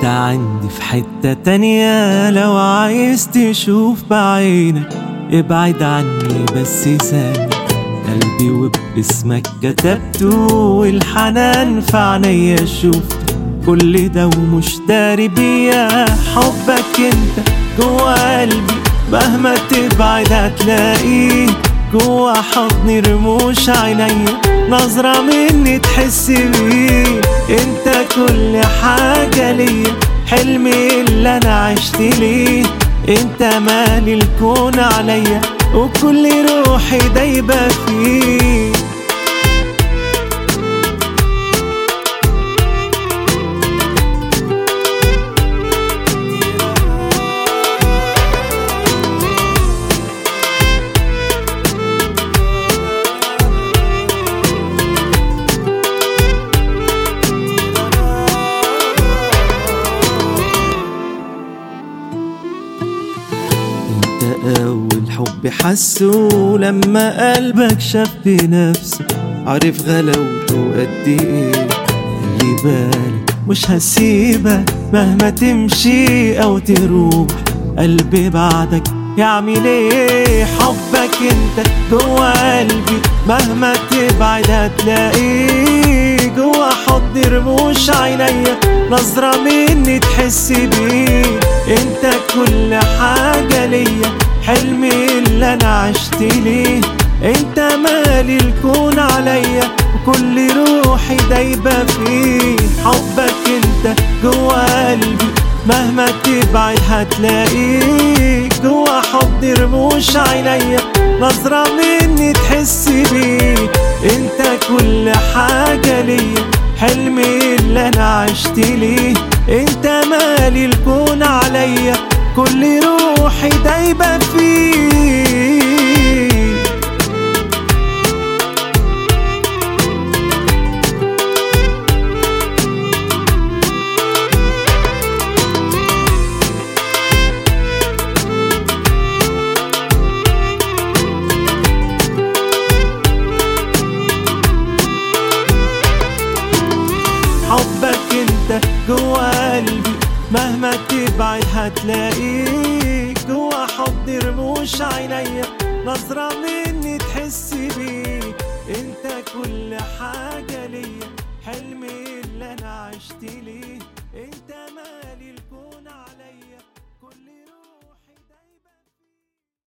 انت عندي في حتة تانية لو عايز تشوف بعينك ابعد عني بس ثانية قلبي وباسمك كتبته والحنان في عينيا شفته كل ده ومش داري بيا حبك انت جوا قلبي مهما تبعد هتلاقيه جوا حضني رموش عينيا نظرة مني تحس بيه انت كل حاجة ليا حلمي اللي انا عشت ليه انت مالي الكون عليا وكل روحي دايبة فيه انت اول حب حسه لما قلبك شاف بنفسه عارف غلاوته قد ايه خلي بالك مش هسيبك مهما تمشي او تروح قلبي بعدك يعمل ايه حبك انت جوا قلبي مهما تبعد هتلاقيه جوا حضن رموش عينيا نظرة مني تحس بيه انت كل حاجة ليا حلمي اللي انا عشت ليه انت مالي الكون عليا وكل روحي دايبة فيه حبك انت جوا قلبي مهما تبعد هتلاقيه جوا حضن رموش عينيا نظرة مني تحس بيه انت كل حاجة ليا حلمي اللي انا عشت ليه انت مالي الكون عليا كل روحي دايبة فيه حبك انت جوا قلبي مهما تبعد هتلاقيك جوا حضن رموش عينيا نظرة من